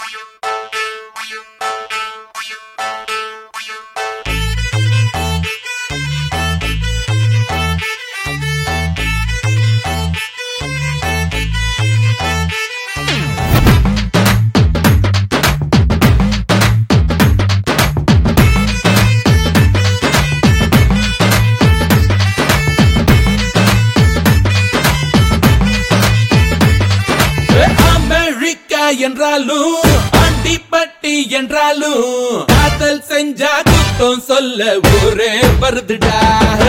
America என்றாலும் ஆண்டிப்பட்டி என்றாலும் காதல் செஞ்சா குத்தம் சொல்ல ஊரே வருதுடா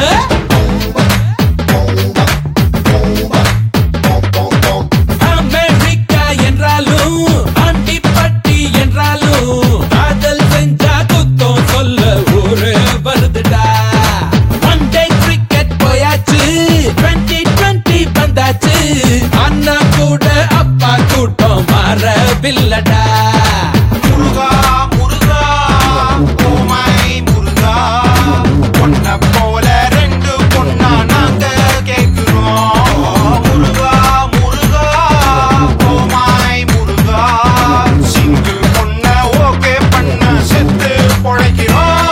அமெரிக்கா என்றாலும் ஆண்டிப்பட்டி என்றாலும் காதல் செஞ்சா குத்தம் சொல்ல ஊரே வருதுடா ஒன் டே கிரிக்கெட் போயாச்சு டுவெண்ட்டி டுவெண்ட்டி வந்தாச்சு அண்ணா கூட அப்பா கூட்டம் மாறவில்லடா முருகா முருகா ஓமாய் முருகா பொண்ண போல ரெண்டு பொண்ணா நாங்க கேக்குறோம் முருகா முருகா ஓமாய் முருகா சிங்கிள் பொண்ண ஓகே பண்ண செத்து பொழைக்கிறோம்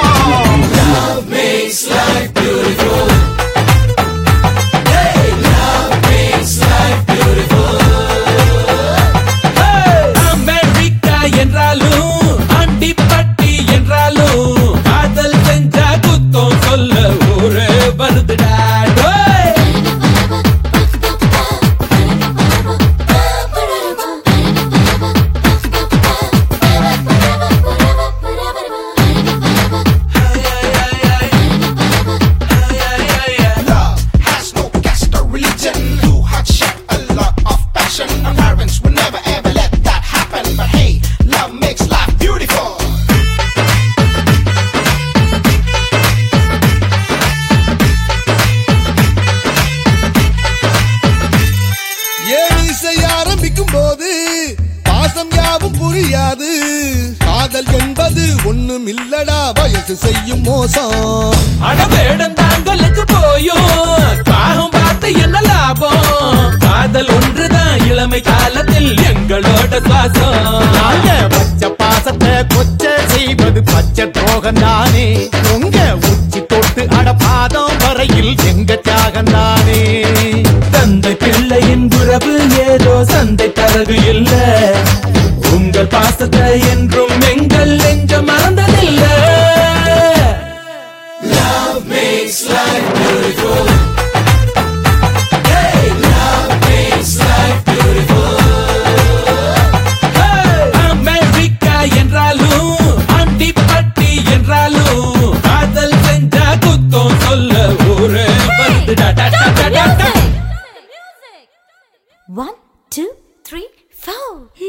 அமெரிக்கா என்றாலும் ஆண்டிப்பட்டி என்றாலும் காதல் செஞ்சா குத்தம் சொல்ல ஊரே வருதுடா டேய். Love has no caste or religion. You had shed a lot of passion. Our parents would never ever let that happen. But hey, love makes life beautiful. ஏழு செய்ய ஆரம்பிக்கும் போது பாசம் யாவும் புரியாது காதல் என்பது ஒண்ணும் இல்லடா வயசு செய்யும் மோசம் அடவேடம் தாங்களுக்கு போயும் காகம் பார்த்து என்ன லாபம் காதல் ஒன்றுதான் இளமை காலத்தில் எங்களோட சுவாசம் நாங்க பச்சை பாசத்தை கொச்ச செய்வது பச்சை துரோகம் தானே உங்க உச்சி தொட்டு அட பாதம் வரையில் எங்க தியாகம் தானே தந்தை பிள்ளையின் உறவு ஏதோ சந்தை தரகு இல்ல உங்கள் பாசத்தை என்றும் எங்கள் நெஞ்ச மறந்ததில்லை Love makes life beautiful. Hey, love makes life beautiful. Hey, America என்றாலும் ஆண்டிப்பட்டி என்றாலும் காதல் செஞ்சா குத்தம் சொல்ல ஊரே வருதுடா டா, டா, டா, டா, டா. One, two, three, four.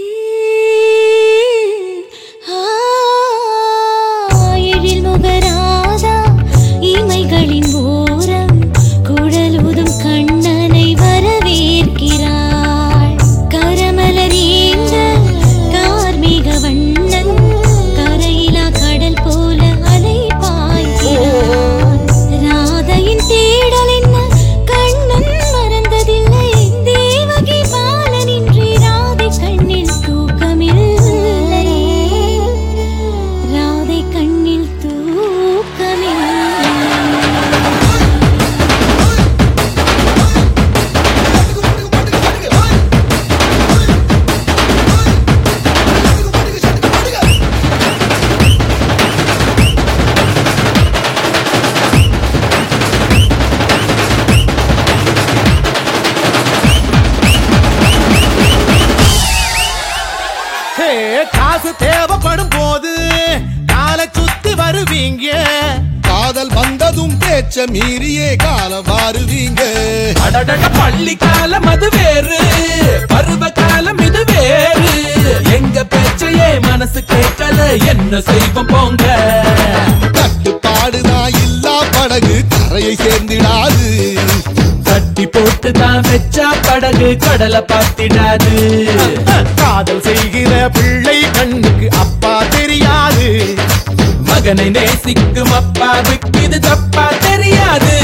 எழில் முகராதா இமைகளின் ஓரம் குழலூதும் கண்ணனை வரவேற்கிறாள் கரமலரேந்த கார்மேக வண்ணன் கரையிலா கடல் போல அலை பாய்கிறான் ராதையின் தேடல் என்ன கண்ணன் மறந்ததில்லை தேவகி பாலனின்றி ராதை கண்ணில் தூக்கமில்லை ராதை கண்ணில் தூக்கமில்லை ஹே, காசு தேவைப்படும் போது காலை சுத்தி வருவீங்க காதல் வந்ததும் பேச்ச மீறியே காலம் வாருவீங்க அடடட பள்ளி காலம் அது வேறு பருவ காலம் இது வேறு எங்க பேச்சையே மனசு கேட்கல என்ன செய்வோம் போங்க கட்டுப்பாடுதான் இல்லா படகு கரையை சேர்ந்திடாது கட்டி போட்டு தான் வச்சா படகு கடலை பார்த்திடாது காதல் செய்கிற பிள்ளை கண்ணுக்கு அப்பா தெரியாது மகனை நேசிக்கும் அப்பாவுக்கு இது தப்பா தெரியாது